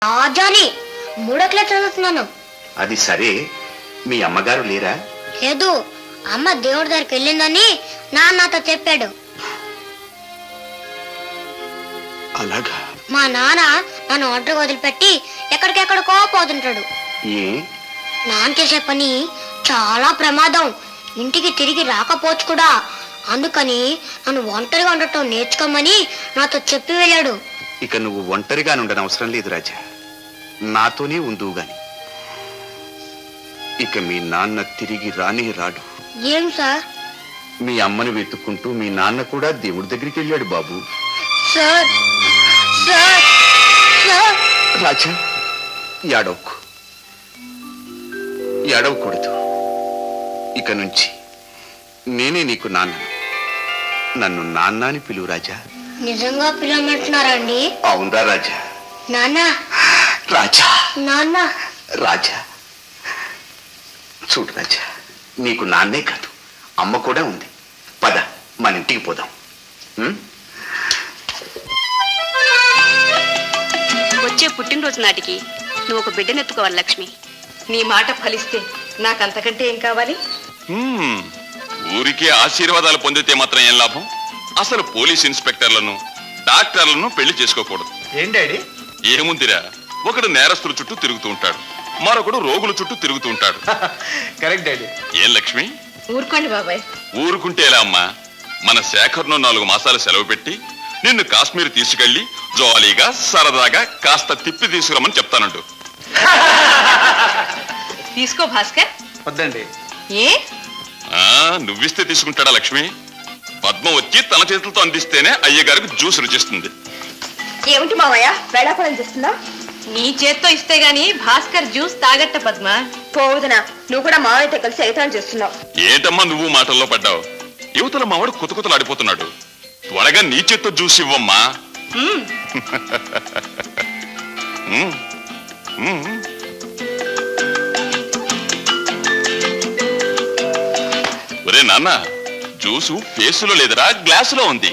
రాజాని మూడో క్లాస్ చదువుతున్నాను అది సరే మీ అమ్మగారు లేరా లేదు అమ్మ దేవుడి దగ్గరికి వెళ్ళిందని నాన్న నాతో చెప్పాడు అలాగా మా నాన్న నన్ను ఒంటరి వదిలిపెట్టి ఎక్కడికెక్కడికో పోతుంటాడు ఏ నాన్న చేసే పని చాలా ప్రమాదం ఇంటికి తిరిగి రాకపోవచ్చు కూడా అందుకని నన్ను ఒంటరిగా ఉండటం నేర్చుకోమని నాతో చెప్పి వెళ్ళాడు ఇక నువ్వు ఒంటరిగా ఉండని అవసరం లేదు రాజా నాతోనే ఉందువు గాని ఇక మీ నాన్న తిరిగి రానే రాడు ఏం సార్ మీ అమ్మను వెతుక్కుంటూ మీ నాన్న కూడా దేవుడి దగ్గరికి వెళ్ళాడు బాబు సార్ సార్ సార్ రాజా ఏడవకు ఏడవకూడదు ఇక నుంచి నేనే నీకు నాన్న నన్ను నాన్న అని పిలువు రాజా నిజంగా పిలవమంటున్నారండి అవునరా రాజా నాన్న రాజా నాన్న రాజా చూడు రాజా నీకు నాన్నే కాదు అమ్మ కూడా ఉంది పద మన ఇంటికి పోదాం ఉం? వచ్చే పుట్టినరోజు నాటికి నువ్వు ఒక బిడ్డనెత్తుకోవాలి లక్ష్మి నీ మాట ఫలిస్తే నాకంతకంటే ఏం కావాలి హ్మ్. ఊరికే ఆశీర్వాదాలు పొందితే మాత్రం ఏం లాభం అసలు పోలీస్ ఇన్స్పెక్టర్లను డాక్టర్లను పెళ్లి చేసుకోకూడదు ఏం డాడీ ఏముందిరా ఒకడు నేరస్తుల చుట్టూ తిరుగుతూ ఉంటాడు మరొకడు రోగుల చుట్టూ తిరుగుతూ ఉంటాడు కరెక్ట్ డాడీ ఏం లక్ష్మి ఊరుకోండి బాబాయ్ ఊరుకుంటే ఎలా అమ్మా మన శేఖర్ను నాలుగు మాసాలు సెలవు పెట్టి నిన్ను కాశ్మీర్ తీసుకెళ్లి జాలీగా సరదాగా కాస్త తిప్పి తీసుకురమ్మని చెప్తానంటు తీసుకో భాస్కర్ వద్దండి ఏ ఆ నువ్విస్తే తీసుకుంటాడా లక్ష్మి పద్మ వచ్చి తన చేతులతో అందిస్తేనే అయ్యగారికి జ్యూస్ రుచిస్తుంది ఏమిటి మావయ్య వేళాపడం చేస్తున్నా నీ చేత్తో ఇస్తే గాని భాస్కర్ జ్యూస్ తాగట్ట పద్మ పోవుదనా నువ్వు కూడా మావయ్యతో కలిసి ఎగతాళం చేస్తున్నావు ఏంటమ్మా నువ్వు మాటల్లో పడ్డావు యువతల మావాడు కుతకుతలాడిపోతున్నాడు త్వరగా నీ చేత్తో జ్యూస్ ఇవ్వమ్మా ఉమ్. ఉమ్. ఒరే నాన్న జ్యూసు ఫేసులో లేదురా గ్లాసులో ఉంది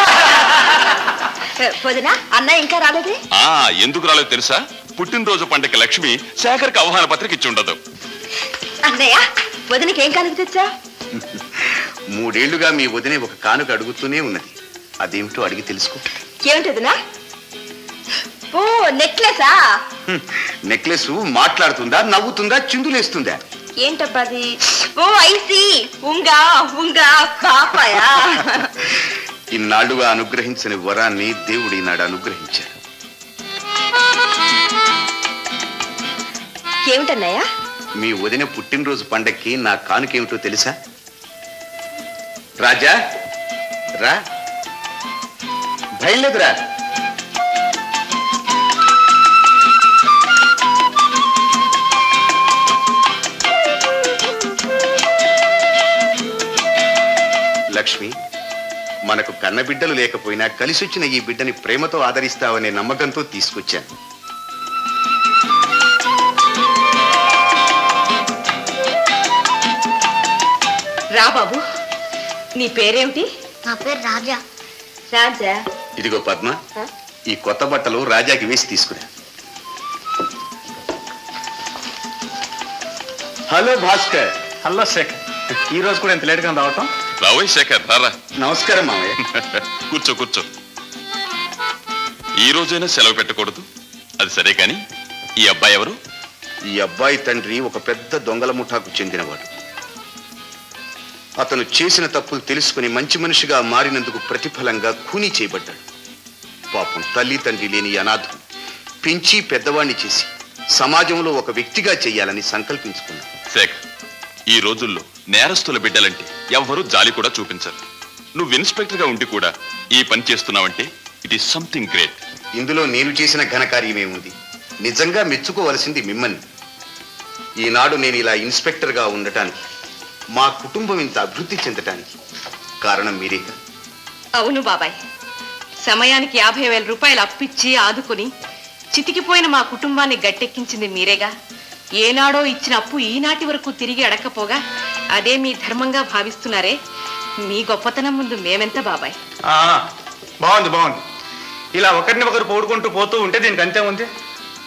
వదినా అన్న ఇంకా రాలేదే ఆ ఎందుకు రాలేదు తెలుసా పుట్టినరోజు పండగ లక్ష్మి శేఖర్కి ఆహ్వాన పత్రిక ఇచ్చి ఉండదు అన్నయ్య వదినకి ఏం కానుక తెచ్చా మూడేళ్లుగా మీ వదినే ఒక కానుక అడుగుతూనే ఉన్నది అదేమిటో అడిగి తెలుసుకో ఏమిటి వదినా ఓ నెక్లెసా హ్మ్. నెక్లెస్ మాట్లాడుతుందా నవ్వుతుందా చిందులేస్తుందా ఏంటబ్బా అది ఓ ఐసి ఉంగా ఉంగా పాపాయా ఇన్నాళ్లుగా అనుగ్రహించని వరాన్ని దేవుడు ఈనాడు అనుగ్రహించాడు ఏమిటన్నయ్య మీ వదిన పుట్టినరోజు పండక్కి నా కానుకేమిటో తెలుసా రాజా రా భయం లేదురా లక్ష్మి మనకు కన్నబిడ్డలు లేకపోయినా కలిసొచ్చిన ఈ బిడ్డని ప్రేమతో ఆదరిస్తావనే నమ్మకంతో తీసుకొచ్చాను రా బాబు నీ పేరేమిటి నా పేరు రాజా రాజా ఇదిగో పద్మ ఆ? ఈ కొత్త బట్టలు రాజాకి వేసి తీసుకురా హలో భాస్కర్ హలో శేఖర్ ఈ రోజు కూడా ఇంత లేట్గా రావటం రావోయ్ శేఖర్ రారా నమస్కారం మామయ్య కూర్చో కూర్చో ఈ రోజైనా సెలవు పెట్టకూడదు అది సరే కాని ఈ అబ్బాయి ఎవరు ఈ అబ్బాయి తండ్రి ఒక పెద్ద దొంగల ముఠాకు చెందినవాడు అతను చేసిన తప్పులు తెలుసుకుని మంచి మనిషిగా మారినందుకు ప్రతిఫలంగా కూనీ చేయబడ్డాడు పాపం తల్లి తండ్రి లేని ఈ అనాథం పెంచి పెద్దవాణ్ణి చేసి సమాజంలో ఒక వ్యక్తిగా చెయ్యాలని సంకల్పించుకున్నాడు శేఖర్ ఈ రోజుల్లో నేరస్తుల బిడ్డలంటే ఎవ్వరూ జాలి కూడా చూపించరు నువ్వు ఇన్స్పెక్టర్ గా ఉండి కూడా ఈ పని చేస్తున్నావంటే ఇట్ ఈస్ సంథింగ్ గ్రేట్ ఇందులో నేను చేసిన ఘనకార్యమే ఉంది నిజంగా మెచ్చుకోవలసింది మిమ్మల్ని ఈనాడు నేను ఇలా ఇన్స్పెక్టర్గా ఉండటానికి మా కుటుంబం ఇంత అభివృద్ధి చెందటానికి కారణం మీరేగా అవును బాబాయ్ సమయానికి యాభై వేల రూపాయలు అప్పిచ్చి ఆదుకుని చితికిపోయిన మా కుటుంబాన్ని గట్టెక్కించింది మీరేగా ఏనాడో ఇచ్చిన అప్పు ఈనాటి వరకు తిరిగి అడకపోగా అదే మీ ధర్మంగా భావిస్తున్నారే మీ గొప్పతనం ముందు మేమెంత బాబాయ్ ఆ, బాగుంది బాగుంది ఇలా ఒకరిని ఒకరు పోడుకుంటూ పోతూ ఉంటే దీనికి అంతే ఉంది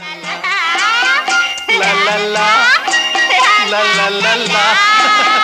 లా, లా, లా.